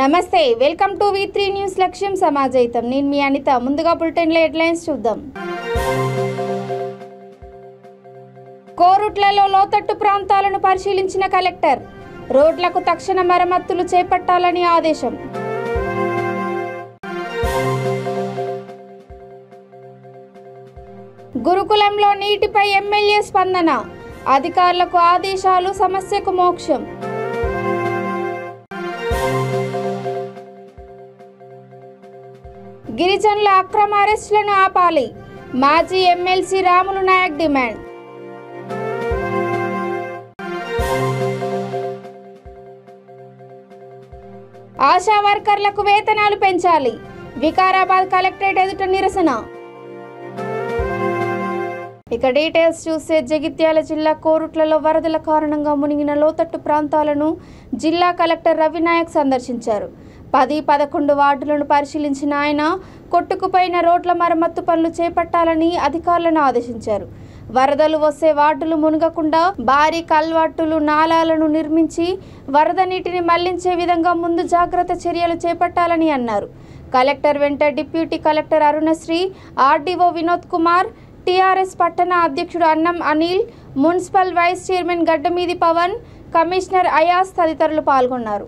నమస్తే welcome to V three news లక్ష్యం సమాజయితం నేను మీ అనిత ముందుగా బులెటిన్లో హెడ్లైన్స్ చూద్దాం కోరుట్లలో లోతట్టు ప్రాంతాలను పరిశీలించిన కలెక్టర్ రోడ్లకు తక్షణ మరమ్మతులు చేపట్టాలని ఆదేశం గురుకులంలో నీటిపై ఎమ్మెల్యే స్పందన అధికారులకు ఆదేశాలు సమస్యకు మోక్షం గిరిజనుల అక్రమ అరెస్టులను ఆపాలి మాజీ ఎమ్మెల్సీ రాములు నాయక్ డిమాండ్ ఆశా వర్కర్లకు వేతనాలు పెంచాలి వికారాబాద్ కలెక్టరేట్ ఎదుట నిరసన ఇక డీటెయిల్స్ చూస్తే జగిత్యాల జిల్లా కోరుట్లలో వరదల కారణంగా మునిగిన లోతట్టు ప్రాంతాలను జిల్లా కలెక్టర్ రవినాయక్ సందర్శించారు పది పదకొండు వార్డులను పరిశీలించిన ఆయన కొట్టుకుపోయిన రోడ్ల మరమ్మత్తు పనులు చేపట్టాలని అధికారులను ఆదేశించారు వరదలు వస్తే వార్డులు మునగకుండా భారీ కల్వట్టులు నాలాలను నిర్మించి వరద నీటిని మళ్లించే విధంగా ముందు జాగ్రత్త చర్యలు చేపట్టాలని అన్నారు కలెక్టర్ వెంట deputy collector Arunasri RDO Vinod Kumar TRS పట్టణ అధ్యక్షుడు Annam Anil municipal vice chairman Gaddamidi Pavan commissioner Ayas తదితరులు పాల్గొన్నారు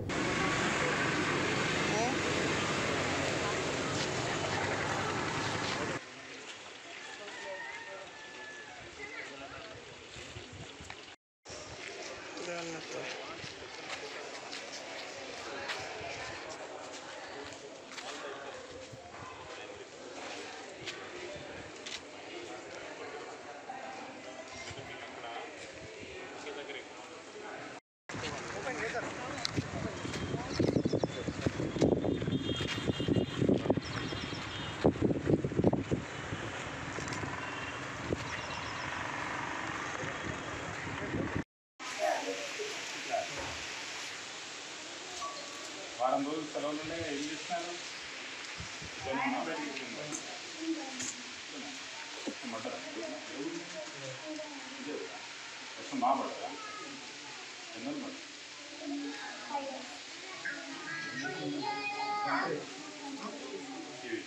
వారం రోజులు సెలవులు ఉన్నాయి ఏం చేస్తున్నారు ఏమన్నా బయటికి వెళ్ళిందా? ఏమంటారా? ఇదే. వర్షం బాగా పడదా ఎండలు పడదా? ఇవి.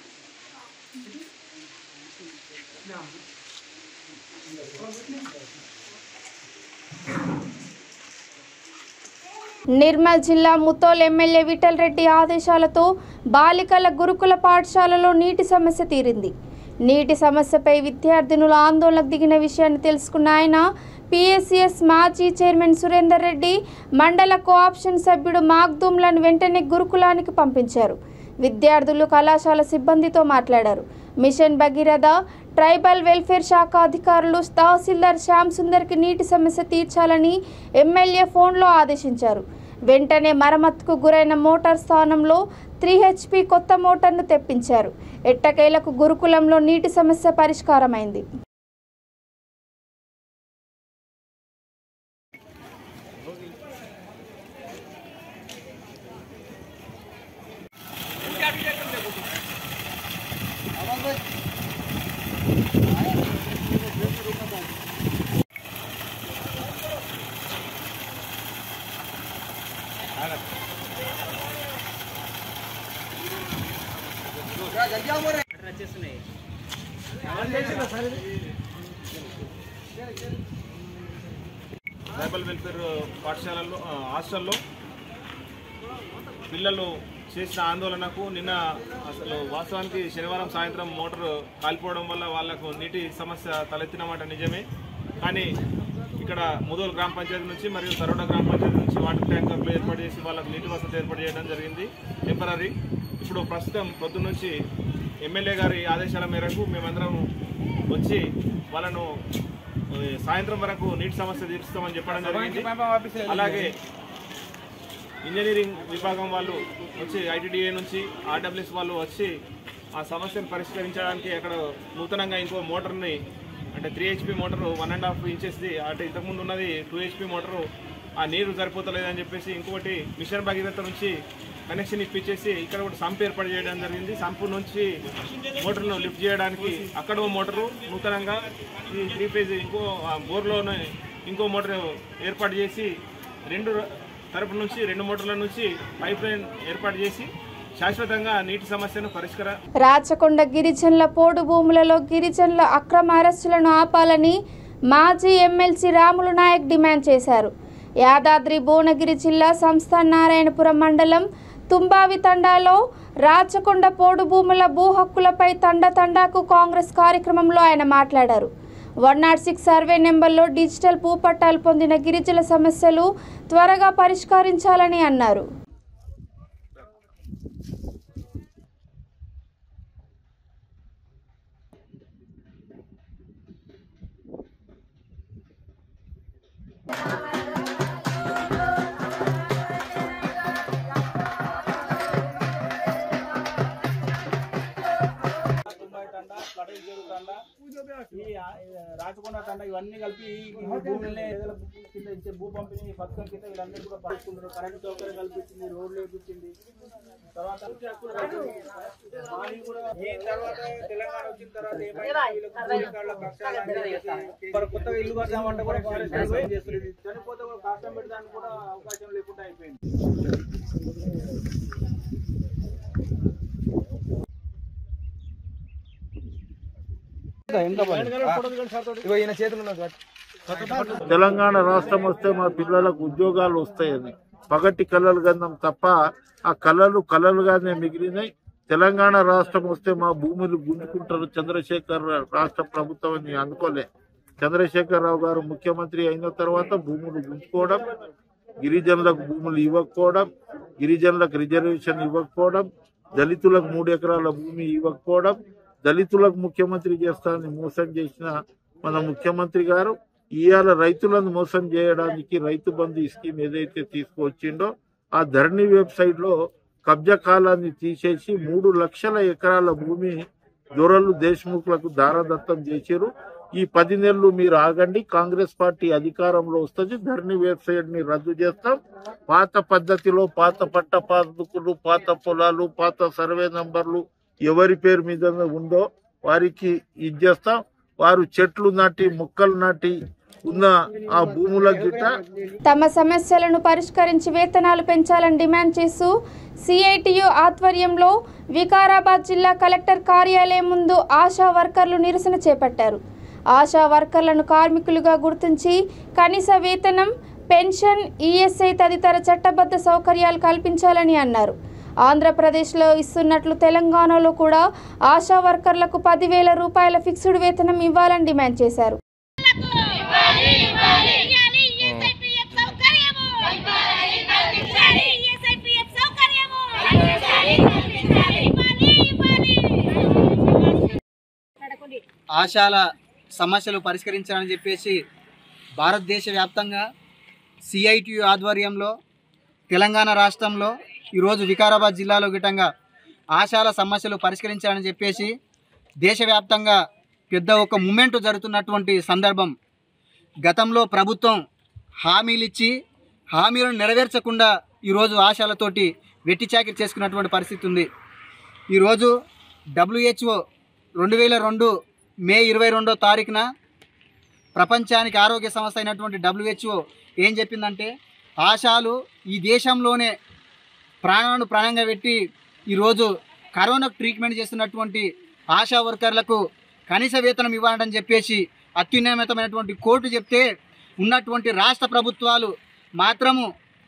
నిర్మల్ జిల్లా ముతోల్ ఎమ్మెల్యే విఠల్ రెడ్డి ఆదేశాలతో బాలికల గురుకుల పాఠశాలలో నీటి సమస్య తీరింది నీటి సమస్యపై విద్యార్థినులు ఆందోళనకు దిగిన విషయాన్ని తెలుసుకున్న ఆయన పిఎస్సిఎస్ మాజీ చైర్మన్ సురేందర్ రెడ్డి మండల కోఆప్షన్ సభ్యుడు మాగ్దూమ్లను వెంటనే గురుకులానికి పంపించారు విద్యార్థులు కళాశాల సిబ్బందితో మాట్లాడారు మిషన్ భగీరథ ట్రైబల్ వెల్ఫేర్ శాఖ అధికారులు తహసీల్దార్ శ్యామ్ సుందర్కి నీటి సమస్య తీర్చాలని ఎమ్మెల్యే ఫోన్లో ఆదేశించారు వెంటనే మరమ్మతుకు గురైన మోటార్ స్థానంలో త్రీ హెచ్పి కొత్త మోటార్ను తెప్పించారు ఎట్టకేలకు గురుకులంలో నీటి సమస్య పరిష్కారమైంది ట్రైబల్ వెల్ఫేర్ పాఠశాలల్లో ఆ, హాస్టల్లో పిల్లలు చేసిన ఆందోళనకు నిన్న అసలు వాస్తవానికి శనివారం సాయంత్రం మోటార్ కాలిపోవడం వల్ల వాళ్ళకు నీటి సమస్య తలెత్తినమాట నిజమే కానీ ఇక్కడ ముదోలు గ్రామ పంచాయతీ నుంచి మరియు తరోడ గ్రామ పంచాయతీ నుంచి వాటర్ ట్యాంకర్లు ఏర్పాటు చేసి వాళ్ళకు నీటి వసతి ఏర్పాటు చేయడం జరిగింది టెంపరీ ఇప్పుడు ప్రస్తుతం పొద్దున్న నుంచి ఎమ్మెల్యే గారి ఆదేశాల మేరకు మేమందరం వచ్చి వాళ్ళను ఆ, సాయంత్రం వరకు నీటి సమస్య తీరుస్తామని చెప్పడం జరిగింది అలాగే ఇంజనీరింగ్ విభాగం వాళ్ళు వచ్చి ఐటీడీఏ నుంచి ఆర్డబ్ల్యూఎస్ వాళ్ళు వచ్చి ఆ సమస్యను పరిష్కరించడానికి అక్కడ నూతనంగా ఇంకో మోటార్ని అంటే three HP motor one and half ఇంచెస్ది అంటే ఇంతకుముందు ఉన్నది టూ హెచ్పి మోటారు ఆ నీరు సరిపోతలేదని చెప్పేసి ఇంకొకటి మిషన్ భగీరథ నుంచి కనెక్షన్ ఇప్పించేసి ఇక్కడ ఒకటి సంప్ ఏర్పాటు చేయడం జరిగింది సంపు నుంచి మోటార్ను లిఫ్ట్ చేయడానికి అక్కడ ఓ మోటారు నూతనంగా ఈ త్రీ ఫేజ్ ఇంకో ఆ బోర్లోనే ఇంకో మోటార్ ఏర్పాటు చేసి రెండు తరపు నుంచి రెండు మోటార్ల నుంచి పైప్ లైన్ ఏర్పాటు చేసి శాశ్వతంగా నీటి సమస్యను పరిష్కార రాచకొండ గిరిజనుల పోడు భూములలో గిరిజనుల అక్రమ అరెస్టులను ఆపాలని మాజీ ఎమ్మెల్సీ రాములు నాయక్ డిమాండ్ చేశారు యాదాద్రి భువనగిరి జిల్లా సంస్థాన్ నారాయణపురం మండలం తుంబావి తండాలో రాచకొండ పోడు భూముల భూ హక్కులపై తండ తండాకు కాంగ్రెస్ కార్యక్రమంలో ఆయన మాట్లాడారు వన్ నాట్ సిక్స్ సర్వే నెంబర్లో డిజిటల్ భూపట్టాలు పొందిన గిరిజనుల సమస్యలు త్వరగా పరిష్కరించాలని అన్నారు తుంబాయి తండ కటల్ చెరువు తండ ఈ ఆ- ఈ రాచకొండ తండ ఇవన్నీ కలిపి ఈ భూములనే ఏదైనా కింద ఇచ్చే భూ పంపిణీ పథకం కింద వీళ్ళందరూ కూడా పడుకుంటారు కరెంట్ సౌకర్యం కల్పించింది రోడ్లు వేపించింది తర్వాత పూర్తి హక్కులు కల్పించింది. మాది కూడా ఈ తర్వాత తెలంగాణ వచ్చిన తర్వాత ఏమైనా వీళ్ళకి భూమి కార్డుల కష్టాలు అని చెప్పేసి మరి కొత్తగా ఇల్లు కడదామంటే కూడా ఫారెస్ట్ వాళ్ళు చేస్తుంది చనిపోతే కూడా కష్టం పెట్టడానికి కూడా అవకాశం లేకుండా అయిపోయింది తెలంగాణ రాష్ట్రం వస్తే మా పిల్లలకు ఉద్యోగాలు వస్తాయని పగటి కళలు గంధం తప్ప ఆ కళలు కళలుగానే మిగిలినాయి తెలంగాణ రాష్ట్రం వస్తే మా భూములు గుంజుకుంటారు చంద్రశేఖర్ రాష్ట్ర ప్రభుత్వం అని అనుకోలే చంద్రశేఖరరావు గారు ముఖ్యమంత్రి అయిన తర్వాత భూములు గుంజుకోవడం గిరిజనులకు భూములు ఇవ్వకపోవడం గిరిజనులకు రిజర్వేషన్ ఇవ్వకపోవడం దళితులకు మూడు ఎకరాల భూమి ఇవ్వకపోవడం దళితులకు ముఖ్యమంత్రి చేస్తానని మోసం చేసిన మన ముఖ్యమంత్రి గారు ఇవాళ రైతులను మోసం చేయడానికి రైతు బంధు స్కీమ్ ఏదైతే తీసుకువచ్చిండో ఆ ధరణి వెబ్సైట్ లో కబ్జా కాలాన్ని తీసేసి మూడు లక్షల ఎకరాల భూమి దొరలు దేశ్ముఖులకు దారదత్తం చేశారు ఈ పది నెలలు మీరు ఆగండి కాంగ్రెస్ పార్టీ అధికారంలో వస్తుంది ధరణి వెబ్సైట్ ని రద్దు చేస్తాం పాత పద్ధతిలో పాత పట్ట పాదుకులు పాత పొలాలు పాత సర్వే నంబర్లు ఎవరి పేరు మీద ఉందో వారికి ఇది చేస్తాం వారు చెట్లు నాటి మొక్కలు నాటి ఉన్న ఆ భూముల గిట్ట తమ సమస్యలను పరిష్కరించి వేతనాలు పెంచాలని డిమాండ్ చేస్తూ సిఐటియు ఆధ్వర్యంలో వికారాబాద్ జిల్లా కలెక్టర్ కార్యాలయం ముందు ఆశా వర్కర్లు నిరసన చేపట్టారు ఆశా వర్కర్లను కార్మికులుగా గుర్తించి కనీస వేతనం పెన్షన్ ఈఎస్ఐ తదితర చట్టబద్ధ సౌకర్యాలు కల్పించాలని అన్నారు ఆంధ్రప్రదేశ్లో ఇస్తున్నట్లు తెలంగాణలో కూడా ఆశా వర్కర్లకు పదివేల రూపాయల ఫిక్స్డ్ వేతనం ఇవ్వాలని డిమాండ్ చేశారు ఆశాల సమస్యలు పరిష్కరించాలని చెప్పేసి భారతదేశ వ్యాప్తంగా సిఐటియు ఆధ్వర్యంలో తెలంగాణ రాష్ట్రంలో ఈరోజు వికారాబాద్ జిల్లాలో గిట్టంగా ఆశాల సమస్యలు పరిష్కరించాలని చెప్పేసి దేశవ్యాప్తంగా పెద్ద ఒక మూమెంట్ జరుగుతున్నటువంటి సందర్భం గతంలో ప్రభుత్వం హామీలు ఇచ్చి హామీలను నెరవేర్చకుండా ఈరోజు ఆశాలతోటి వెట్టి చాకిరి చేసుకున్నటువంటి పరిస్థితి ఉంది ఈరోజు డబ్ల్యూహెచ్ఓ రెండు వేల రెండు మే ఇరవై రెండో తారీఖున ప్రపంచానికి ఆరోగ్య సంస్థ అయినటువంటి డబ్ల్యూహెచ్ఓ ఏం చెప్పిందంటే ఆశాలు ఈ దేశంలోనే ప్రాణాలను ప్రాణంగా పెట్టి ఈరోజు కరోనాకు ట్రీట్మెంట్ చేస్తున్నటువంటి ఆశా వర్కర్లకు కనీస వేతనం ఇవ్వాలని చెప్పేసి అత్యున్నతమైనటువంటి కోర్టు చెప్తే ఉన్నటువంటి రాష్ట్ర ప్రభుత్వాలు మాత్రము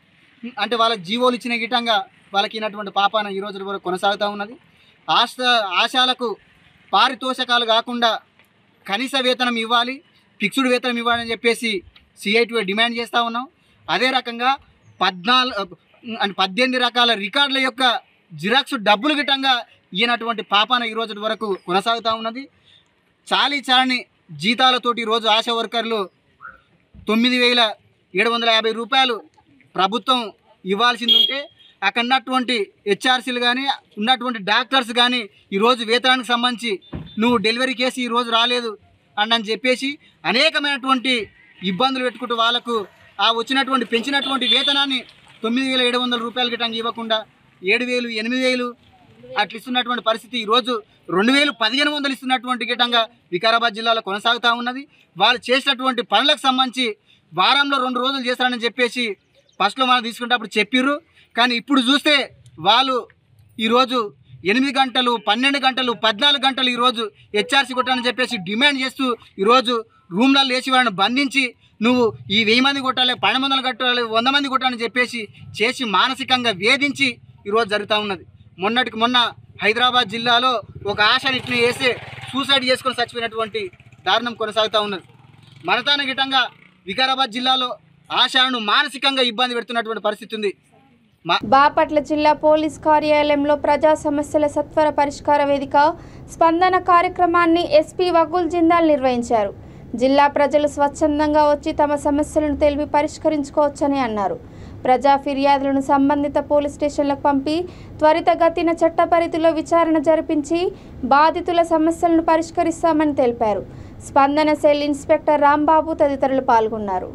అంటే వాళ్ళకి జీవోలు ఇచ్చిన గిటంగా వాళ్ళకి ఇచ్చినటువంటి పాపాన ఈ రోజు వరకు కొనసాగుతూ ఉన్నది ఆశ ఆశాలకు పారితోషకాలు కాకుండా కనీస వేతనం ఇవ్వాలి ఫిక్స్డ్ వేతనం ఇవ్వాలని చెప్పేసి సిఐటి డిమాండ్ చేస్తూ ఉన్నాం అదే రకంగా పద్నాలుగు అంటే పద్దెనిమిది రకాల రికార్డుల యొక్క జిరాక్స్ డబ్బులు గిట్టంగా ఈయనటువంటి పాపాన ఈ రోజు వరకు కొనసాగుతూ ఉన్నది చాలీ చాలని జీతాలతోటి ఈరోజు ఆశా వర్కర్లు తొమ్మిది వేల ఏడు వందల యాభై రూపాయలు ప్రభుత్వం ఇవ్వాల్సింది ఉంటే అక్కడ ఉన్నటువంటి హెచ్ఆర్సీలు కానీ ఉన్నటువంటి డాక్టర్స్ కానీ ఈరోజు వేతనానికి సంబంధించి నువ్వు డెలివరీ కేసు ఈరోజు రాలేదు అని అని చెప్పేసి అనేకమైనటువంటి ఇబ్బందులు పెట్టుకుంటూ వాళ్ళకు ఆ వచ్చినటువంటి పెంచినటువంటి వేతనాన్ని తొమ్మిది వేల ఏడు వందల రూపాయలు గిట్టంగా ఇవ్వకుండా ఏడు వేలు ఎనిమిది వేలు అట్లా ఇస్తున్నటువంటి పరిస్థితి ఈరోజు రెండు వేలు పదిహేను వందలు ఇస్తున్నటువంటి గిట్టంగా వికారాబాద్ జిల్లాలో కొనసాగుతూ ఉన్నది వాళ్ళు చేసినటువంటి పనులకు సంబంధించి వారంలో రెండు రోజులు చేస్తారని చెప్పేసి ఫస్ట్లో మనం తీసుకుంటే అప్పుడు చెప్పిర్రు కానీ ఇప్పుడు చూస్తే వాళ్ళు ఈరోజు ఎనిమిది గంటలు పన్నెండు గంటలు పద్నాలుగు గంటలు ఈరోజు హెచ్ఆర్సీ కొట్టాలని చెప్పేసి డిమాండ్ చేస్తూ ఈరోజు రూమ్లలో వేసి వాళ్ళని బంధించి నువ్వు ఈ వెయ్యి మంది కొట్టాలి పన్నెండు వందలు కట్టాలి వంద మంది కొట్టాలని చెప్పేసి చేసి మానసికంగా వేధించి ఈరోజు జరుగుతూ ఉన్నది మొన్నటికి మొన్న హైదరాబాద్ జిల్లాలో ఒక ఆశని ఇట్లా వేసి సూసైడ్ చేసుకొని చచ్చిపోయినటువంటి దారుణం కొనసాగుతూ ఉన్నది మనతాన గిటంగా వికారాబాద్ జిల్లాలో ఆశలను మానసికంగా ఇబ్బంది పెడుతున్నటువంటి పరిస్థితి ఉంది మా బాపట్ల జిల్లా పోలీస్ కార్యాలయంలో ప్రజా సమస్యల సత్వర పరిష్కార వేదిక స్పందన కార్యక్రమాన్ని ఎస్పీ వకుల్ జిందాల్ నిర్వహించారు జిల్లా ప్రజలు స్వచ్ఛందంగా వచ్చి తమ సమస్యలను తెలిపి పరిష్కరించుకోవచ్చని అన్నారు ప్రజా ఫిర్యాదులను సంబంధిత పోలీస్ స్టేషన్లకు పంపి త్వరితగతిన చట్ట పరిధిలో విచారణ జరిపించి బాధితుల సమస్యలను పరిష్కరిస్తామని తెలిపారు స్పందన సెల్ ఇన్స్పెక్టర్ రాంబాబు తదితరులు పాల్గొన్నారు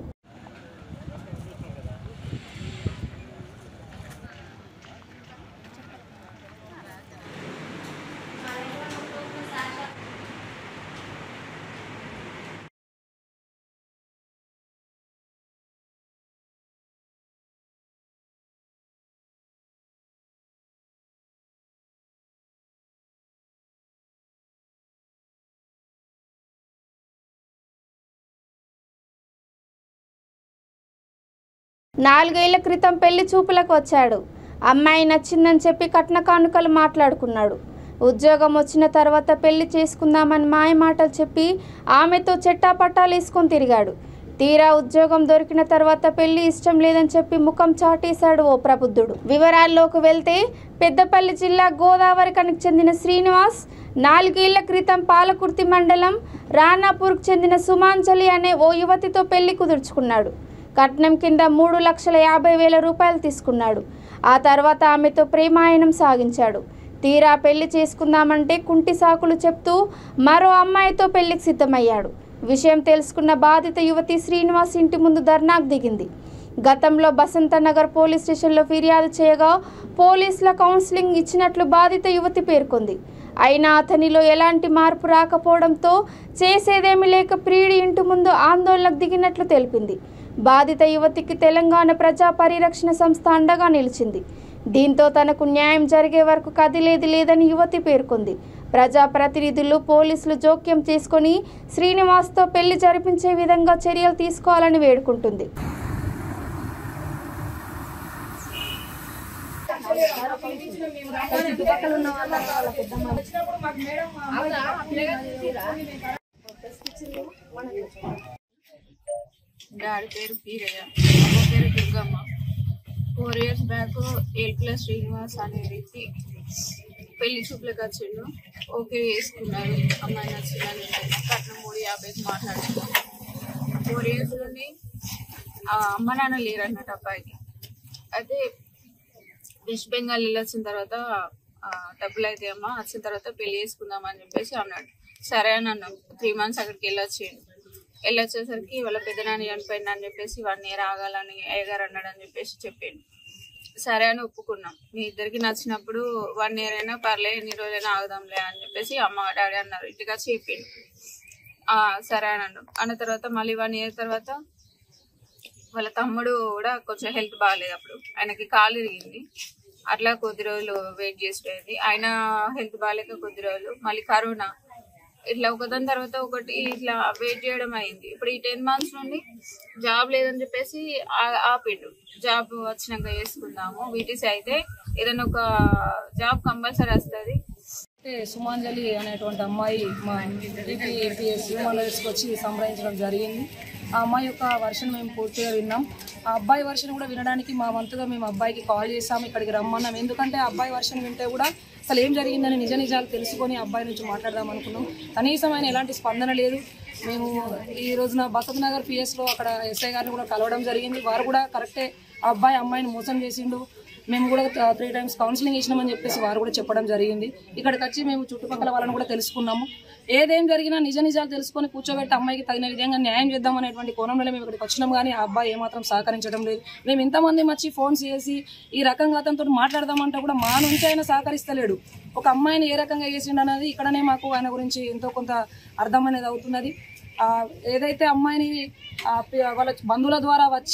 నాలుగేళ్ల క్రితం పెళ్లి చూపులకు వచ్చాడు అమ్మాయి నచ్చిందని చెప్పి కట్న కానుకలు మాట్లాడుకున్నాడు ఉద్యోగం వచ్చిన తర్వాత పెళ్లి చేసుకుందామని మాయ మాటలు చెప్పి ఆమెతో చెట్టా పట్టాలు వేసుకొని తిరిగాడు తీరా ఉద్యోగం దొరికిన తర్వాత పెళ్లి ఇష్టం లేదని చెప్పి ముఖం చాటేశాడు ఓ ప్రబుద్ధుడు వివరాల్లోకి వెళ్తే పెద్దపల్లి జిల్లా గోదావరికనికి చెందిన శ్రీనివాస్ నాలుగేళ్ల క్రితం పాలకుర్తి మండలం రానాపూర్కు చెందిన సుమాంజలి అనే ఓ యువతితో పెళ్లి కుదుర్చుకున్నాడు కట్నం కింద మూడు లక్షల యాభై వేల రూపాయలు తీసుకున్నాడు ఆ తర్వాత ఆమెతో ప్రేమాయణం సాగించాడు తీరా పెళ్లి చేసుకుందామంటే కుంటి సాకులు చెప్తూ మరో అమ్మాయితో పెళ్లికి సిద్ధమయ్యాడు విషయం తెలుసుకున్న బాధిత యువతి శ్రీనివాస్ ఇంటి ముందు ధర్నాకు దిగింది గతంలో బసంత నగర్ పోలీస్ స్టేషన్లో ఫిర్యాదు చేయగా పోలీసుల కౌన్సిలింగ్ ఇచ్చినట్లు బాధిత యువతి పేర్కొంది అయినా అతనిలో ఎలాంటి మార్పు రాకపోవడంతో చేసేదేమీ లేక ప్రియుడి ఇంటి ముందు ఆందోళనకు దిగినట్లు తెలిపింది బాధిత యువతికి తెలంగాణ ప్రజా పరిరక్షణ సంస్థ అండగా నిలిచింది దీంతో తనకు న్యాయం జరిగే వరకు కదిలేది లేదని యువతి పేర్కొంది ప్రజా ప్రతినిధులు పోలీసులు జోక్యం చేసుకొని శ్రీనివాస్తో పెళ్లి జరిపించే విధంగా చర్యలు తీసుకోవాలని వేడుకుంటుంది డాడీ పేరు పీరయ్య అమ్మ పేరు Durgamma four years back Elkula Srinivas అనే వ్యక్తి పెళ్లి చూపులకు వచ్చిండు ఓకే వేసుకున్నారు అమ్మాయి నచ్చిందని కట్నం మూడు యాభైకి మాట్లాడుకున్నాం ఫోర్ ఇయర్స్ నుండి ఆ అమ్మ నాన్న లేరు అన్నట్టు అబ్బాయికి అయితే వెస్ట్ బెంగాల్ వెళ్ళొచ్చిన తర్వాత ఆ, డబ్బులు అయితే అమ్మ వచ్చిన తర్వాత పెళ్లి చేసుకుందాం అని చెప్పేసి అన్నాడు సరే అని అన్నాం త్రీ మంత్స్ అక్కడికి వెళ్ళొచ్చిండు వెళ్ళొచ్చేసరికి వాళ్ళ పెద్దనాన్న చనిపోయింది అని చెప్పేసి వన్ ఇయర్ ఆగాలని అయ్యగారు అన్నాడు అని చెప్పేసి చెప్పిండు సరే అని ఒప్పుకున్నాం మీ ఇద్దరికి నచ్చినప్పుడు వన్ ఇయర్ అయినా పర్లే ఎన్ని రోజులైనా ఆగుదాంలే అని చెప్పేసి అమ్మ డాడీ అన్నారు ఇంటికి వచ్చి చెప్పిండు ఆ, సరే అని అన్నాం అన్న తర్వాత మళ్ళీ వన్ ఇయర్ తర్వాత వాళ్ళ తమ్ముడు కూడా కొంచెం హెల్త్ బాగాలేదు అప్పుడు ఆయనకి కాలు ఇరిగింది అట్లా కొద్ది రోజులు వెయిట్ చేసిపోయింది ఆయన హెల్త్ బాగాలేక కొద్ది రోజులు మళ్ళీ కరోనా ఇట్లా ఒకదాని తర్వాత ఒకటి ఇట్లా వెయిట్ చేయడం అయింది ఇప్పుడు ఈ టెన్ మంత్స్ నుండి జాబ్ లేదని చెప్పేసి ఆ- ఆపిండు జాబ్ వచ్చినాక చేసుకుందాము వీటీసీ అయితే ఏదైనా ఒక జాబ్ కంపల్సరీ వస్తుంది అయితే సుమాంజలి అనేటువంటి అమ్మాయి మా డిపిఎస్ హ్యూమన్ వచ్చి సంప్రదించడం జరిగింది ఆ అమ్మాయి యొక్క వర్షన్ మేము పూర్తిగా విన్నాం ఆ అబ్బాయి వర్షన్ కూడా వినడానికి మా వంతుగా మేము అబ్బాయికి కాల్ చేసాము ఇక్కడికి రమ్మన్నాం ఎందుకంటే ఆ అబ్బాయి వర్షన్ వింటే కూడా అసలు ఏం జరిగిందని నిజ నిజాలు తెలుసుకొని ఆ అబ్బాయి నుంచి మాట్లాడదాం అనుకున్నాం కనీసం ఆయన ఎలాంటి స్పందన లేదు మేము ఈ రోజున బసత్ నగర్ పిఎస్లో అక్కడ ఎస్ఐ గారిని కూడా కలవడం జరిగింది వారు కూడా కరెక్టే ఆ అబ్బాయి అమ్మాయిని మోసం చేసిండు మేము కూడా త్రీ టైమ్స్ కౌన్సిలింగ్ ఇచ్చినామని చెప్పేసి వారు కూడా చెప్పడం జరిగింది ఇక్కడికి వచ్చి మేము చుట్టుపక్కల వాళ్ళని కూడా తెలుసుకున్నాము ఏదేం జరిగినా నిజ నిజాలు తెలుసుకొని కూర్చోబెట్టి అమ్మాయికి తగిన విధంగా న్యాయం చేద్దామనేటువంటి కోణంలో మేము ఇక్కడికి వచ్చినాం కానీ ఆ అబ్బాయి ఏమాత్రం సహకరించడం లేదు మేము ఇంతమంది వచ్చి ఫోన్స్ చేసి ఈ రకంగా అతనితో మాట్లాడదామంటే కూడా మా నుంచి ఆయన సహకరిస్తలేడు ఒక అమ్మాయిని ఏ రకంగా చేసిండు అనేది ఇక్కడనే మాకు ఆయన గురించి ఎంతో కొంత అర్థం అనేది అవుతున్నది ఆ, ఏదైతే అమ్మాయిని ఆ, పి- వాళ్ళ బంధువుల ద్వారా వచ్చి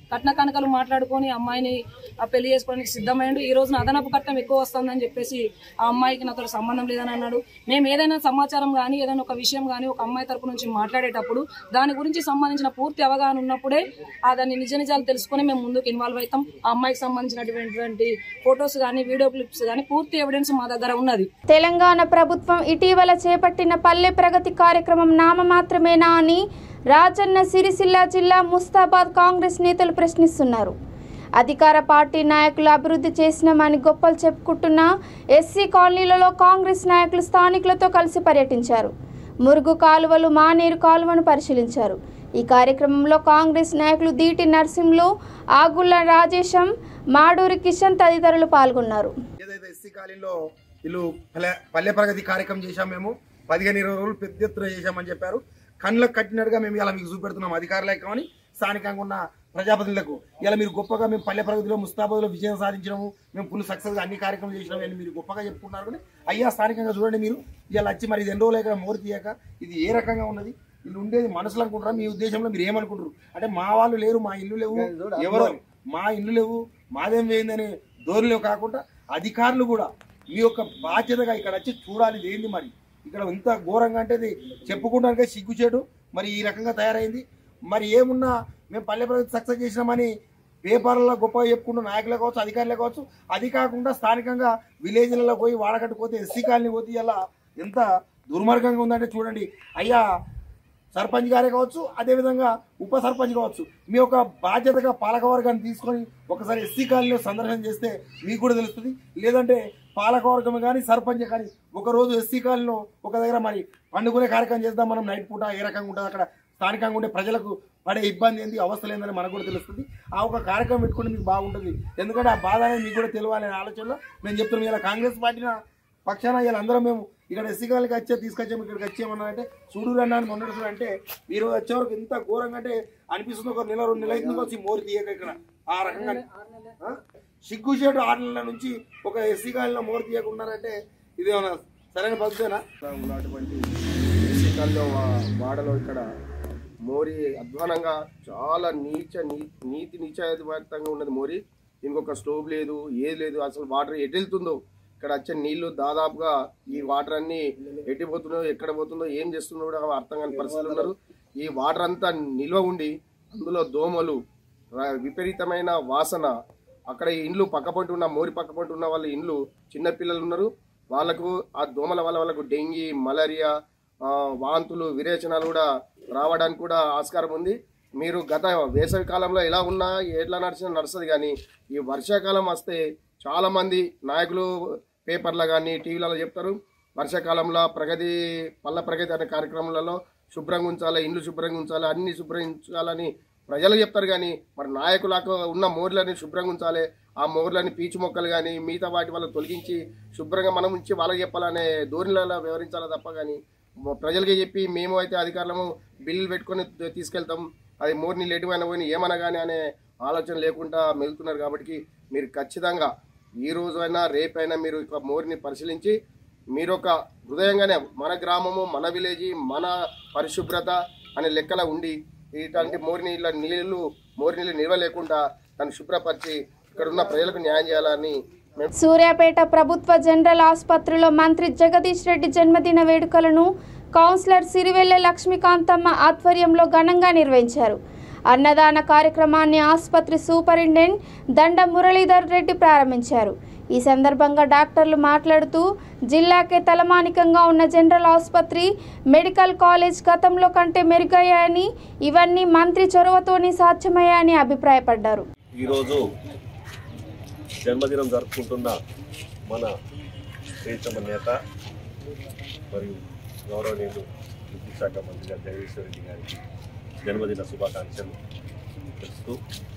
కట్న కనకలు మాట్లాడుకొని అమ్మాయిని ఆ పెళ్లి చేసుకోవడానికి సిద్ధమైండు ఈ రోజున అదనపు కట్నం ఎక్కువ వస్తుందని చెప్పేసి ఆ అమ్మాయికి నాతో సంబంధం లేదని అన్నాడు మేము ఏదైనా సమాచారం కానీ ఏదైనా ఒక విషయం కానీ ఒక అమ్మాయి తరపు నుంచి మాట్లాడేటప్పుడు దాని గురించి సంబంధించిన పూర్తి అవగాహన ఉన్నప్పుడే ఆ దాని నిజ నిజాలు తెలుసుకొని మేము ముందుకు ఇన్వాల్వ్ అవుతాం ఆ అమ్మాయికి సంబంధించినటువంటి ఫొటోస్ కానీ వీడియో క్లిప్స్ కానీ పూర్తి ఎవిడెన్స్ మా దగ్గర ఉన్నది తెలంగాణ ప్రభుత్వం ఇటీవల చేపట్టిన పల్లె ప్రగతి కార్యక్రమం నామమాత్రమేనా అని రాజన్న సిరిసిల్ల జిల్లా ముస్తాబాద్ కాంగ్రెస్ నేతలు ప్రశ్నిస్తున్నారు అధికార పార్టీ నాయకులు అభివృద్ధి చేసినామని గొప్పలు చెప్పుకుంటున్న ఎస్సీ కాలనీలలో కాంగ్రెస్ నాయకులు స్థానికులతో కలిసి పర్యటించారు మురుగు కాలువలు మానేరు కాలువను పరిశీలించారు ఈ కార్యక్రమంలో కాంగ్రెస్ నాయకులు దీటి నరసింహులు ఆగుళ్ల రాజేశం మాడూరి కిషన్ తదితరులు పాల్గొన్నారు ఏదైతే ఎస్సీ కాలనీలో వీళ్ళు పల్లె పల్లె ప్రగతి కార్యక్రమం చేశాం మేము పదిహేను ఇరవై రోజులు పెద్ద ఎత్తున చేశామని చెప్పారు కళ్ళకు కట్టినట్టుగా మేము ఇలా మీకు చూపెడుతున్నాం అధికారులకు కానీ స్థానికంగా ఉన్న ప్రజాప్రతినిధులకు ఇలా మీరు గొప్పగా మేము పల్లె ప్రగతిలో ముస్తాబాద్లో విజయం సాధించడము మేము ఫుల్ సక్సెస్గా అన్ని కార్యక్రమాలు చేసినాం అని మీరు గొప్పగా చెప్పుకుంటున్నారు కానీ అయ్యా స్థానికంగా చూడండి మీరు ఇలా వచ్చి మరి ఇది ఎన్ని రోజులు ఇక్కడ మోరు తీయక ఇది ఏ రకంగా ఉన్నది వీళ్ళు ఉండేది మనసులు అనుకుంటారా మీ ఉద్దేశంలో మీరు ఏమనుకుంటారు అంటే మా వాళ్ళు లేరు మా ఇల్లు లేవు ఎవరో మా ఇల్లు లేవు మాదేం వేయిందని ధోరణిలో కాకుండా అధికారులు కూడా మీ యొక్క బాధ్యతగా ఇక్కడ వచ్చి చూడాలి ఇది ఏంది మరి ఇక్కడ ఇంత ఘోరంగా అంటే ఇది చెప్పుకోవడానికే సిగ్గుచేటు మరి ఈ రకంగా తయారైంది మరి ఏమున్నా మేము పల్లె ప్రగతి సక్సెస్ చేసినామని పేపర్లలో గొప్పగా చెప్పుకుంటూ నాయకులే కావచ్చు అధికారులే కావచ్చు అది కాకుండా స్థానికంగా విలేజ్లలో పోయి వాడకట్టుకుపోతే ఎస్సీ కాలనీ పోతే ఇలా ఎంత దుర్మార్గంగా ఉందంటే చూడండి అయ్యా సర్పంచ్ గారే కావచ్చు అదేవిధంగా ఉప సర్పంచ్ కావచ్చు మీ యొక్క బాధ్యతగా పాలకవర్గాన్ని తీసుకొని ఒకసారి ఎస్సీ కాలనీలో సందర్శన చేస్తే మీకు కూడా తెలుస్తుంది లేదంటే పాలకవర్గం కానీ సర్పంచ్ కానీ ఒక రోజు ఎస్సీ కాలనీలో ఒక దగ్గర మరి పండుకునే కార్యక్రమం చేద్దాం మనం నైట్ పూట ఏ రకంగా ఉంటుంది అక్కడ స్థానికంగా ఉండే ప్రజలకు పడే ఇబ్బంది ఏంది అవస్థలు ఏందని మనకు కూడా తెలుస్తుంది ఆ ఒక కార్యక్రమం పెట్టుకుంటే మీకు బాగుంటుంది ఎందుకంటే ఆ బాధ అనేది మీకు కూడా తెలియాలనే ఆలోచనలో మేము చెప్తున్నాం ఇలా కాంగ్రెస్ పార్టీన పక్షాన ఇలా అందరం మేము ఇక్కడ ఎస్సీ కాలనీకి వచ్చే తీసుకొచ్చాము ఇక్కడికి వచ్చామన్నా అంటే చూడు అన్నా అని మొన్నటి చూడు అంటే ఈ రోజు వచ్చే వరకు ఎంత ఘోరంగా అంటే అనిపిస్తుంది ఒక నెల రెండు నెలల అయితే వచ్చి మోరి తీయక ఇక్కడ ఆ రకంగా ఆ? సిగ్గుచేటు ఆరు నెలల నుంచి ఒక ఎస్సీ కాలనీలో మోరి తీయకున్నారంటే ఇది ఏమన్నా సరైన పద్ధతేనా ఉన్నటువంటి ఏసీ కాలనీ వా- వాడలో ఇక్కడ మోరి అధ్వానంగా చాలా నీచ నీ- నీతి నీచాయుతంగా ఉన్నది మోరి దీనికి ఒక స్టోవ్ లేదు ఏది లేదు అసలు వాటర్ ఎటు వెళ్తుందో ఇక్కడ వచ్చే నీళ్లు దాదాపుగా ఈ వాటర్ అన్ని ఎట్టిపోతుందో ఎక్కడ పోతుందో ఏం చేస్తుందో కూడా అర్థం కాని పరిస్థితులు ఉన్నారు ఈ వాటర్ అంతా నిల్వ ఉండి అందులో దోమలు ర- విపరీతమైన వాసన అక్కడ ఈ ఇండ్లు పక్కపొంటి ఉన్న మోరి పక్కపొంటి ఉన్న వాళ్ళ ఇండ్లు చిన్న పిల్లలు ఉన్నారు వాళ్ళకు ఆ దోమల వల్ల వాళ్ళకు డెంగీ మలేరియా ఆ, వాంతులు విరేచనాలు కూడా రావడానికి కూడా ఆస్కారం ఉంది మీరు గత వేసవి కాలంలో ఎలా ఉన్నా ఎట్లా నడిచినా నడుస్తుంది కానీ ఈ వర్షాకాలం వస్తే చాలా మంది నాయకులు పేపర్లో కానీ టీవీలలో చెప్తారు వర్షాకాలంలో ప్రగతి పల్ల ప్రగతి అనే కార్యక్రమాలలో శుభ్రంగా ఉంచాలి ఇండ్లు శుభ్రంగా ఉంచాలి అన్ని శుభ్రంగా ఉంచాలని ప్రజలు చెప్తారు కానీ మరి నాయకులకు ఉన్న మోర్లని శుభ్రంగా ఉంచాలి ఆ మోర్లని పీచు మొక్కలు కానీ మిగతా వాటి వల్ల తొలగించి శుభ్రంగా మనం ఉంచి వాళ్ళకి చెప్పాలనే ధోరణిలలో వివరించాలి తప్ప కానీ ప్రజలకి చెప్పి మేము అయితే అధికారులము బిల్లులు పెట్టుకొని తీసుకెళ్తాం అది మోర్ని లేటువైనా పోయిన ఏమన్నా కానీ అనే ఆలోచన లేకుండా మెలుతున్నారు కాబట్టి మీరు ఖచ్చితంగా ఈ రోజైనా రేపైనా మీరు ఇక మోర్ని పరిశీలించి మీరు ఒక హృదయంగానే మన గ్రామము మన విలేజీ మన పరిశుభ్రత అనే లెక్కల ఉండి ఇట్లాంటి మోరి నీళ్ళ నీళ్లు మోరి నీళ్ళు నిల్వ లేకుండా దాన్ని శుభ్రపరిచి ఇక్కడ ఉన్న ప్రజలకు న్యాయం చేయాలని మేము సూర్యాపేట ప్రభుత్వ జనరల్ ఆసుపత్రిలో మంత్రి జగదీష్ రెడ్డి జన్మదిన వేడుకలను కౌన్సిలర్ సిరివెల్లె లక్ష్మీకాంతమ్మ ఆధ్వర్యంలో ఘనంగా నిర్వహించారు అన్నదాన కార్యక్రమాన్ని ఆసుపత్రి సూపరింటెండెంట్ దండ మురళీధర్ రెడ్డి ప్రారంభించారు ఈ సందర్భంగా డాక్టర్లు మాట్లాడుతూ జిల్లాకే తలమానికంగా ఉన్న జనరల్ ఆసుపత్రి మెడికల్ కాలేజ్ గతంలో కంటే మెరుగయ్యాయని ఇవన్నీ మంత్రి చొరవతోనే సాధ్యమయ్యాయని అభిప్రాయపడ్డారు ఈరోజు జన్మదినం జరుపుకుంటున్న మన ప్రియతమ నేత మరియు గౌరవనీయులు విద్యుత్ శాఖ మంత్రి గారు జగదీశ్వర రెడ్డి గారికి జన్మదిన శుభాకాంక్షలు తెలుస్తూ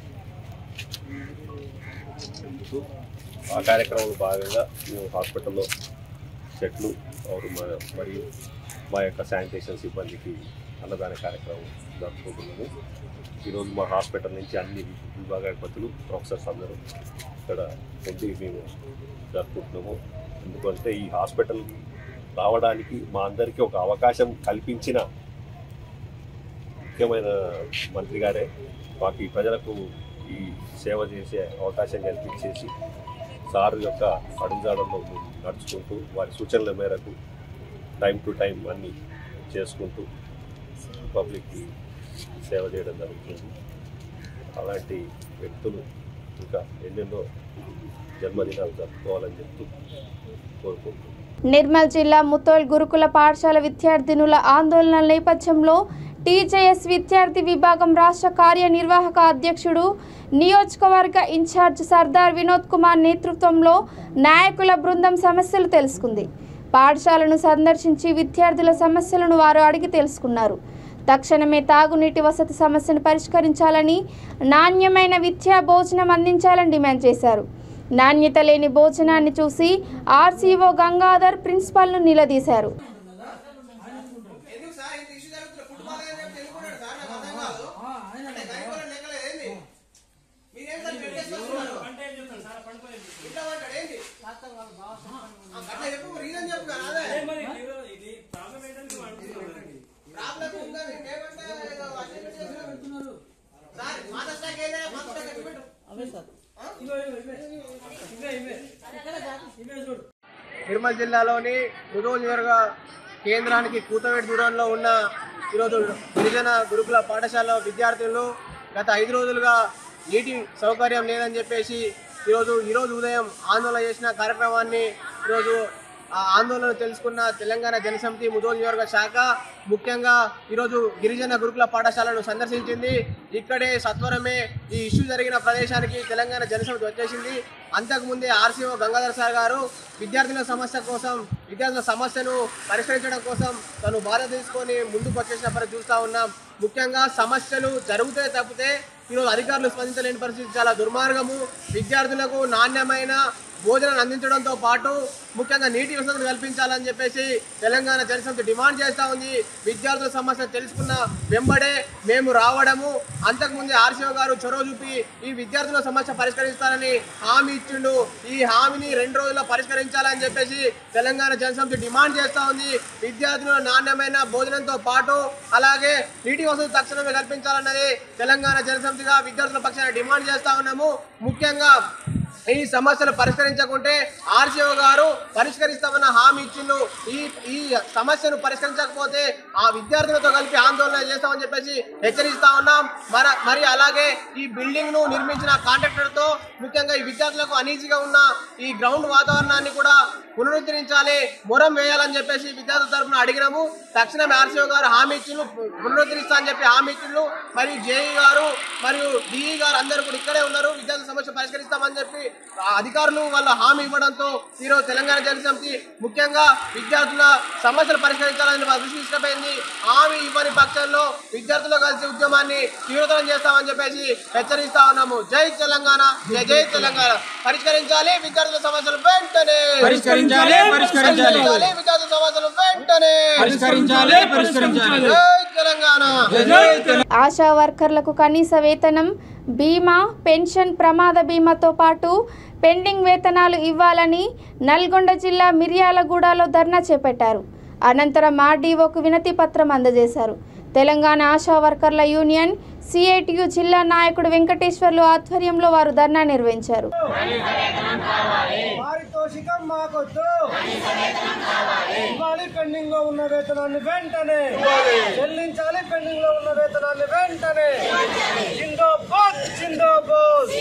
తెలుపుతూ ఆ కార్యక్రమంలో భాగంగా మేము హాస్పిటల్లో చెట్లు और మ- మరియు మా యొక్క శానిటేషన్ సిబ్బందికి అన్నదాన కార్యక్రమం జరుపుకుంటున్నాము ఈరోజు మా హాస్పిటల్ నుంచి అన్ని విభాగాధిపతులు ప్రొఫెసర్స్ అందరూ ఇక్కడ ఉండి మేము జరుపుకుంటున్నాము ఎందుకంటే ఈ హాస్పిటల్ రావడానికి మా అందరికీ ఒక అవకాశం కల్పించిన ముఖ్యమైన మంత్రి గారే మాకు ఈ ప్రజలకు ఈ సేవ చేసే అవకాశం కల్పించేసి సార్ యొక్క అడుగుజాడల్లో మేము నడుచుకుంటూ వారి సూచనల మేరకు టైం టు టైం అన్నీ చేసుకుంటూ పబ్లిక్కి సేవ చేయడం జరుగుతుంది అలాంటి వ్యక్తులు ఇంకా ఎన్నెన్నో జన్మదినాలు జరుపుకోవాలని చెప్తూ కోరుకుంటున్నాను నిర్మల్ జిల్లా ముతోల్ గురుకుల పాఠశాల విద్యార్థినుల ఆందోళనల నేపథ్యంలో టీజేఎస్ విద్యార్థి విభాగం రాష్ట్ర కార్యనిర్వాహక అధ్యక్షుడు నియోజకవర్గ ఇన్ఛార్జ్ సర్దార్ వినోద్ కుమార్ నేతృత్వంలో నాయకుల బృందం సమస్యలు తెలుసుకుంది పాఠశాలను సందర్శించి విద్యార్థుల సమస్యలను వారు అడిగి తెలుసుకున్నారు తక్షణమే తాగునీటి వసతి సమస్యను పరిష్కరించాలని నాణ్యమైన విద్యా భోజనం అందించాలని డిమాండ్ చేశారు నాణ్యత లేని భోజనాన్ని చూసి ఆర్సీఓ గంగాధర్ ప్రిన్సిపాల్ను నిలదీశారు నిర్మల్ జిల్లాలోని ముదోల్ నియోజక కేంద్రానికి కూతవేటి దూరంలో ఉన్న ఈరోజు గిరిజన గురుకుల పాఠశాల విద్యార్థులు గత ఐదు రోజులుగా నీటి సౌకర్యం లేదని చెప్పేసి ఈరోజు ఈరోజు ఉదయం ఆందోళన చేసిన కార్యక్రమాన్ని ఈరోజు ఆ ఆందోళన తెలుసుకున్న తెలంగాణ జనసమితి ముదోల్ నియోజక శాఖ ముఖ్యంగా ఈరోజు గిరిజన గురుకుల పాఠశాలను సందర్శించింది ఇక్కడే సత్వరమే ఈ ఇష్యూ జరిగిన ప్రదేశానికి తెలంగాణ జనసమితి వచ్చేసింది అంతకుముందే ఆర్సీఓ గంగాధర్ సార్ గారు విద్యార్థుల సమస్య కోసం విద్యార్థుల సమస్యను పరిష్కరించడం కోసం తను బాధ తీసుకొని ముందుకు వచ్చేసిన పరిస్థితి చూస్తూ ఉన్నాం ముఖ్యంగా సమస్యలు జరిగితే తప్పితే ఈరోజు అధికారులు స్పందించలేని పరిస్థితి చాలా దుర్మార్గము విద్యార్థులకు నాణ్యమైన భోజనం అందించడంతో పాటు ముఖ్యంగా నీటి వసతులు కల్పించాలని చెప్పేసి తెలంగాణ జనసమితి డిమాండ్ చేస్తూ ఉంది విద్యార్థుల సమస్య తెలుసుకున్న వెంబడే మేము రావడము అంతకుముందే ఆర్సీఓ గారు చొరవ చూపి ఈ విద్యార్థుల సమస్య పరిష్కరిస్తారని హామీ ఇచ్చిండు ఈ హామీని రెండు రోజుల్లో పరిష్కరించాలని చెప్పేసి తెలంగాణ జనసమితి డిమాండ్ చేస్తూ ఉంది విద్యార్థుల నాణ్యమైన భోజనంతో పాటు అలాగే నీటి వసతులు తక్షణమే కల్పించాలన్నది తెలంగాణ జనసమితిగా విద్యార్థుల పక్షాన డిమాండ్ చేస్తా ఉన్నాము ముఖ్యంగా ఈ సమస్యలు పరిష్కరించకుంటే ఆర్సీఓ గారు పరిష్కరిస్తామన్న హామీ ఇచ్చిండు ఈ ఈ సమస్యను పరిష్కరించకపోతే ఆ విద్యార్థులతో కలిపి ఆందోళన చేస్తామని చెప్పేసి హెచ్చరిస్తా ఉన్నాం మర మరి అలాగే ఈ బిల్డింగ్ ను నిర్మించిన కాంట్రాక్టర్ తో ముఖ్యంగా ఈ విద్యార్థులకు అనీజీగా ఉన్న ఈ గ్రౌండ్ వాతావరణాన్ని కూడా పునరుద్ధరించాలి మొరం వేయాలని చెప్పేసి విద్యార్థుల తరఫున అడిగినాము తక్షణమే ఆర్సీఓ గారు హామీ ఇచ్చిండు పునరుద్ధరిస్తా అని చెప్పి హామీ ఇచ్చిండు మరియు జేఈ గారు మరియు డిఈ గారు అందరూ కూడా ఇక్కడే ఉన్నారు విద్యార్థుల సమస్య పరిష్కరిస్తామని చెప్పి ఆ అధికారులు వాళ్ళ హామీ ఇవ్వడంతో ఈరోజు తెలంగాణ జనసమితి ముఖ్యంగా విద్యార్థుల సమస్యలు పరిష్కరించాలని మా దృష్టి తీసుకుపోయింది హామీ ఇవ్వని పక్షంలో విద్యార్థులు కలిసి ఉద్యమాన్ని తీవ్రతరం చేస్తామని చెప్పేసి హెచ్చరిస్తా ఉన్నాము జై తెలంగాణ జై జై తెలంగాణ పరిష్కరించాలి విద్యార్థుల సమస్యలు వెంటనే పరిష్కరించాలి, పరిష్కరించాలి. విద్యార్థుల సమస్యలు వెంటనే పరిష్కరించాలి, పరిష్కరించాలి. జై తెలంగాణ ఆశా వర్కర్లకు కనీస వేతనం బీమా పెన్షన్ ప్రమాద బీమాతో పాటు పెండింగ్ వేతనాలు ఇవ్వాలని నల్గొండ జిల్లా మిర్యాలగూడలో ధర్నా చేపట్టారు అనంతరం ఆర్డీఓకు వినతి పత్రం అందజేశారు తెలంగాణ ఆశా వర్కర్ల యూనియన్ సిఐటియు జిల్లా నాయకుడు వెంకటేశ్వర్లు ఆధ్వర్యంలో వారు ధర్నా నిర్వహించారు పారితోషికం మాకొద్దు ఇవ్వాలి పెండింగ్ లో ఉన్న వేతనాన్ని వెంటనే చెల్లించాలి పెండింగ్ లో ఉన్న వేతనాన్ని వెంటనే జిందాబాద్ జిందాబాద్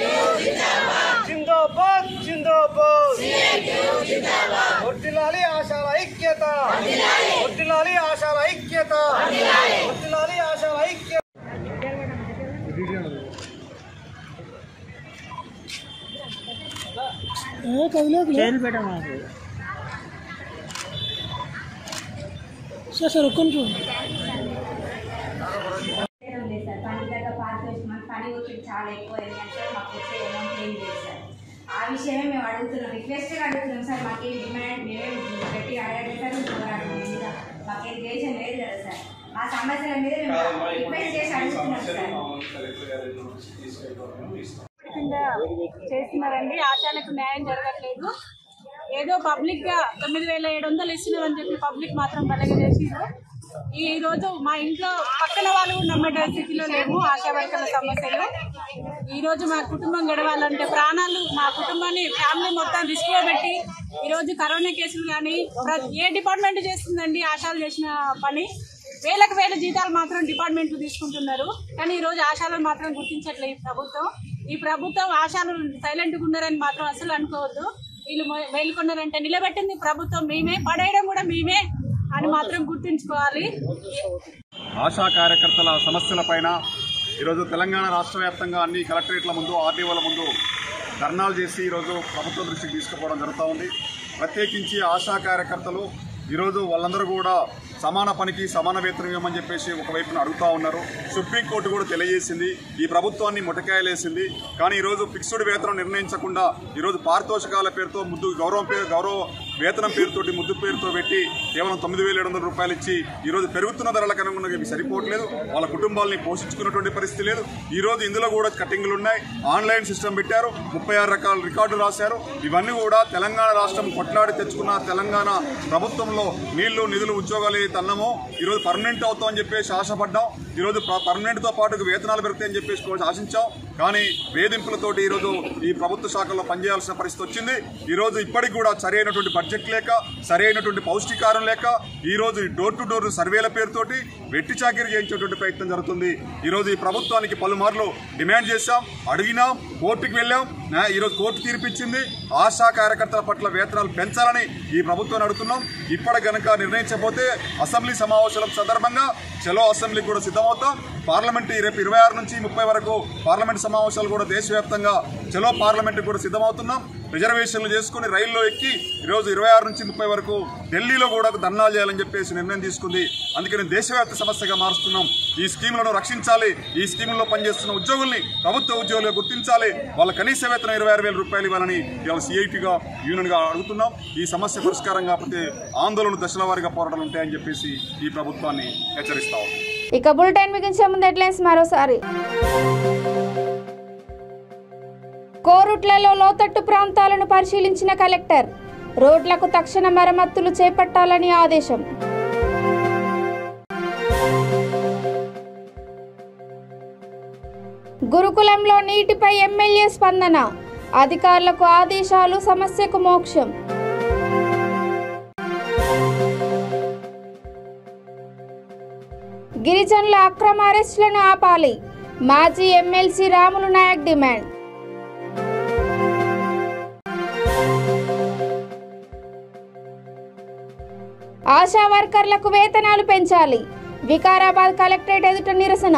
జిందాబాద్ జిందాబాద్ ఒట్టిలాలి ఆశాల ఐక్యత ఒట్టిలాలి ఆశాల ఐక్యత ఒట్టిలాలి ఆశాల ఐక్యత సార్ ఒక్క నిమిషం ఉంది సార్ పని దగ్గర పారితోషికం మాకు పని ఒత్తిడి చాలా ఎక్కువ అయింది అంటే మాకు వచ్చే అమౌంట్ ఏం లేదు సార్ ఆ విషయమే మేము అడుగుతున్నాం రిక్వెస్ట్గా అడుగుతున్నాం సార్ మాకేం డిమాండ్ మేమేం గట్టి అడగలేదు సార్ మేము పోరాటం మీద మీద మాకేం దేశం లేదు కదా సార్ మా సమస్యల మీద మేము రిక్వెస్ట్ చేసి అడుగుతున్నాం సార్ కింద చేస్తున్నారండి ఆశాలకు న్యాయం జరగట్లేదు ఏదో పబ్లిక్ గా తొమ్మిది వేల ఏడు వందలు ఇస్తున్నారని చెప్పి పబ్లిక్ మాత్రం బలగ చేసిరు ఈ రోజు మా ఇంట్లో పక్కన వాళ్ళు కూడా నమ్మే స్థితిలో లేము ఆశా వర్కర్ల సమస్యలు ఈ రోజు మా కుటుంబం గడవాలంటే ప్రాణాలు మా కుటుంబాన్ని ఫ్యామిలీ మొత్తం రిస్క్ లో పెట్టి ఈ రోజు కరోనా కేసులు కానీ ఏ డిపార్ట్మెంట్ చేస్తుందండి ఆశాలు చేసిన పని వేలకు వేల జీతాలు మాత్రం డిపార్ట్మెంట్లు తీసుకుంటున్నారు కానీ ఈ రోజు ఆశాలను మాత్రం గుర్తించట్లేదు ఈ ప్రభుత్వం ఈ ప్రభుత్వం ఆశాలు సైలెంట్గా ఉన్నారని మాత్రం అసలు అనుకోవద్దు వీళ్ళు మొ- మేలుకున్నారంటే నిలబెట్టింది ప్రభుత్వం మేమే పడేయడం కూడా మేమే అని మాత్రం గుర్తుంచుకోవాలి ఆశా కార్యకర్తల సమస్యలపైన ఈరోజు తెలంగాణ రాష్ట్ర వ్యాప్తంగా అన్ని కలెక్టరేట్ల ముందు ఆర్డీఓల ముందు ధర్నాలు చేసి ఈరోజు ప్రభుత్వం దృష్టికి తీసుకుపోవడం జరుగుతూ ఉంది ప్రత్యేకించి ఆశా కార్యకర్తలు ఈరోజు వాళ్ళందరూ కూడా సమాన పనికి సమాన వేతనం ఇవ్వమని చెప్పేసి ఒకవైపున అడుగుతా ఉన్నారు సుప్రీంకోర్టు కూడా తెలియజేసింది ఈ ప్రభుత్వాన్ని ముటకాయలేసింది కానీ ఈరోజు ఫిక్స్డ్ వేతనం నిర్ణయించకుండా ఈరోజు పారితోషికాల పేరుతో ముద్దు గౌరవం పేరు గౌరవ వేతనం పేరుతోటి ముద్దు పేరుతో పెట్టి కేవలం తొమ్మిది వేల ఏడు వందల రూపాయలు ఇచ్చి ఈరోజు పెరుగుతున్న ధరలకు అనుగుణంగా ఇవి సరిపోవట్లేదు వాళ్ళ కుటుంబాలని పోషించుకున్నటువంటి పరిస్థితి లేదు ఈ రోజు ఇందులో కూడా కటింగ్లు ఉన్నాయి ఆన్లైన్ సిస్టమ్ పెట్టారు ముప్పై ఆరు రకాల రికార్డులు రాశారు ఇవన్నీ కూడా తెలంగాణ రాష్ట్రం కొట్లాడి తెచ్చుకున్న తెలంగాణ ప్రభుత్వంలో నీళ్లు నిధులు ఉద్యోగాలు ఏదైతే అన్నామో ఈరోజు పర్మనెంట్ అవుతామని చెప్పేసి ఆశపడ్డాం ఈరోజు పర్మనెంట్ తో పాటు వేతనాలు పెరుగుతాయని చెప్పేసి కూడా ఆశించాం కానీ వేధింపులతోటి ఈరోజు ఈ ప్రభుత్వ శాఖల్లో పనిచేయాల్సిన పరిస్థితి వచ్చింది ఈ రోజు ఇప్పటికి కూడా సరైనటువంటి బడ్జెట్ లేక సరైనటువంటి పౌష్టికారం లేక ఈ రోజు డోర్ టు డోర్ సర్వేల పేరుతోటి వెట్టి చాకిరి చేయించేటువంటి ప్రయత్నం జరుగుతుంది ఈ రోజు ఈ ప్రభుత్వానికి పలుమార్లు డిమాండ్ చేశాం అడిగినాం కోర్టుకు వెళ్ళాం నా- ఈ రోజు కోర్టు తీర్పిచ్చింది ఆశా కార్యకర్తల పట్ల వేతనాలు పెంచాలని ఈ ప్రభుత్వాన్ని అడుగుతున్నాం ఇప్పటి గనక నిర్ణయించకపోతే అసెంబ్లీ సమావేశాల సందర్భంగా చలో అసెంబ్లీకి కూడా సిద్ధమవుతాం పార్లమెంట్ ఈ రేపు ఇరవై ఆరు నుంచి ముప్పై వరకు పార్లమెంట్ సమావేశాలు కూడా దేశవ్యాప్తంగా చలో పార్లమెంట్ కూడా సిద్ధమవుతున్నాం రిజర్వేషన్లు చేసుకుని రైల్లో ఎక్కి ఈరోజు ఇరవై ఆరు నుంచి ముప్పై వరకు ఢిల్లీలో కూడా ధర్నాలు చేయాలని చెప్పేసి నిర్ణయం తీసుకుంది అందుకని దేశవ్యాప్త సమస్యగా మారుస్తున్నాం ఈ స్కీములను రక్షించాలి ఈ స్కీముల్లో పనిచేస్తున్న ఉద్యోగుల్ని ప్రభుత్వ ఉద్యోగులుగా గుర్తించాలి వాళ్ళ కనీస వేతనం ఇరవై ఆరు వేల రూపాయలు ఇవ్వాలని ఇవాళ సిఐటిగా యూనియన్గా అడుగుతున్నాం ఈ సమస్య పరిష్కారం కాకపోతే ఆందోళన దశల వారీగా పోరాటాలు ఉంటాయని చెప్పేసి ఈ ప్రభుత్వాన్ని హెచ్చరిస్తా ఉన్నాం ఇక బులెటిన్ ముగించే ముందు హెడ్లైన్స్ మరోసారి కోరుట్లలో లోతట్టు ప్రాంతాలను పరిశీలించిన కలెక్టర్ రోడ్లకు తక్షణ మరమ్మతులు చేపట్టాలని ఆదేశం గురుకులంలో నీటిపై ఎమ్మెల్యే స్పందన అధికారులకు ఆదేశాలు సమస్యకు మోక్షం గిరిజనుల అక్రమ అరెస్టులను ఆపాలి మాజీ ఎమ్మెల్సీ రాములు నాయక్ డిమాండ్ ఆశా వర్కర్లకు వేతనాలు పెంచాలి వికారాబాద్ కలెక్టరేట్ ఎదుట నిరసన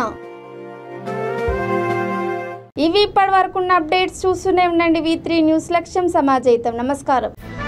ఇవి ఇప్పటి వరకు ఉన్న అప్డేట్స్ చూస్తూనే ఉండండి వి త్రీ న్యూస్ లక్ష్యం సమాజయితం నమస్కారం